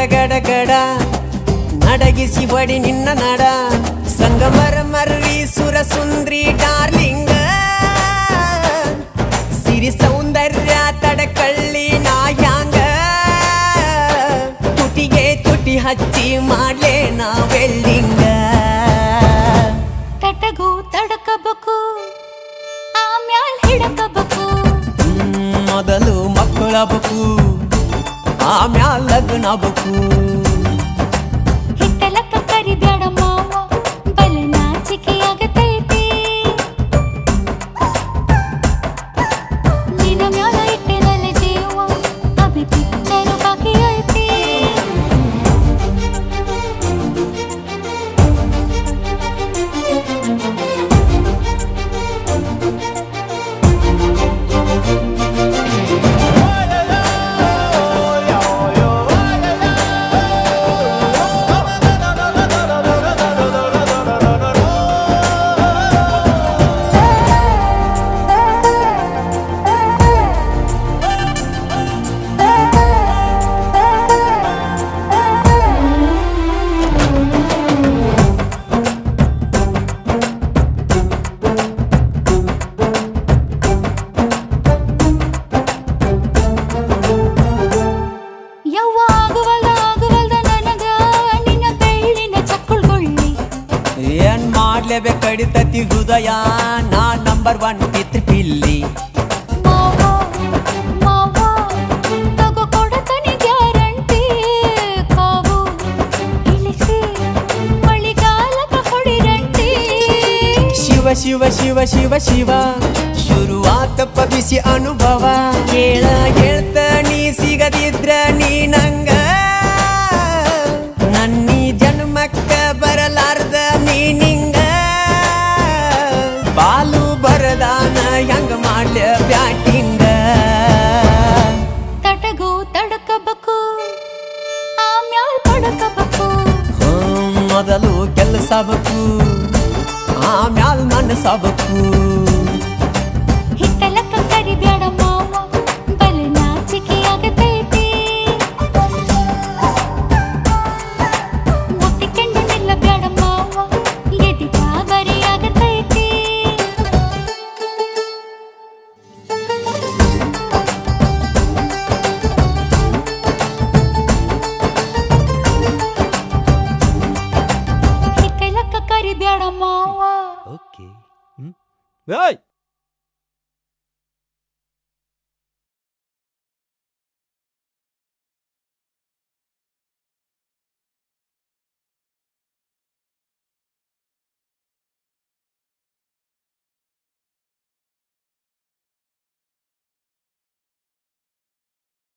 ಗಡ ಗಡ ನಡಗಿಸಿ ಬಡಿ ನಿನ್ನ ನಡ ಸಂಗಮರ ಮರ್ರಿ ಸುರ ಸುಂದ್ರಿ ಡಾರ್ಲಿಂಗ ಸಿರಿ ಸೌಂದರ್ಯ ತಡಕಳ್ಳಿ ನಾಯಾಂಗ ತುಟಿಗೆ ತುಟಿ ಹಚ್ಚಿ ಮಾಡ್ಲೇ ನಾ ವೆಲ್ಡಿಂಗ ತಟಗೂ ತಡಕಬೇಕು ಆಮ್ಯಾಲ್ ಹಿಡಕಬೇಕು ಹ್ಮ್, ಮೊದಲು ಮಕ್ಕಳಬೇಕು ಆಮ್ಯಾಲ ಲಗ್ನಬೇಕು ಹಿಟ್ಟಲಕ್ಕ ಕರಿಬ್ಯಾಡ ಮಾವ ಬಲೆ ನಾಚಿಕೆ ಆಗತೈತಿ ನಿನ್ನ ಮ್ಯಾಲ ಇಟ್ಟೆನಲ್ಲ ಜೀವ ಅಭಿ ಪಿಕ್ಚರ್ ಬಾಕಿ ಐತಿ ಯವ್ವ ಆಗುವಲ್ದ ಆಗುವಲ್ದ ನನಗ ನಿನ್ನ ಬೆಳ್ಳಿನ ಚಕ್ಕುಳ್ಗೊಳ್ಳಿ ಏನ್ ಮಾಡ್ಲೇಬೇಕು ಕಡಿತತಿ ಹೃದಯ ನಾ ನಂಬರ್ ಒನ್ ಪಿತೃ ಪಿಲ್ಲಿ ಮಾವ ಮಾವ ತಗೋ ಕೊಡತನಿ ಗ್ಯಾರಂಟಿ ಕಾವು ಇಳಿಸಿ ಮಳಿಗಾಲಕ ಹೊಡಿರಂಟಿ ಶಿವ ಶಿವ ಶಿವ ಶಿವ ಶಿವ ಶುರುವಾತಪ್ಪ ಬಿಸಿ ಅನುಭವ ಕೇಳ ಹೇಳ್ತ ನೀ ಸಿಗದಿದ್ರ ನೀ ನಂಗ ನನ್ನೀ ಜನ್ಮಕ್ಕ ಬರಲಾರ್ದ ನೀ ನಿಂಗ ಬಾಲು ಬರದಾನ ಹೆಂಗ ಮಾಡ್ಲ ಬ್ಯಾಟಿಂಗ ತಟಗೂ ತಡಕಬೇಕು ಆಮ್ಯಾಲ್ ಪಡಕಬೇಕು ಹ್ಮ್, ಮೊದಲು ಕೆಲಸಬೇಕು ಆಮ್ಯಾಲ್ ಮನಸ್ಸಬೇಕು ಹಿಟ್ಟಲಕ್ಕ ಕರಿಬ್ಯಾಡ ಮಾವ ಬಲೆ ನಾಚಿಕೆ ಆಗತೈತಿ ಮುಟ್ಟಿಕೊಂಡು ನಿಲ್ಲಬ್ಯಾಡ ಮಾವ ಎದಿ ಗಾಬರಿ ಆಗತೈತಿ ಹಿಟ್ಟಲಕ್ಕ ಕರಿಬ್ಯಾಡ ಮಾವ ಓಕೆ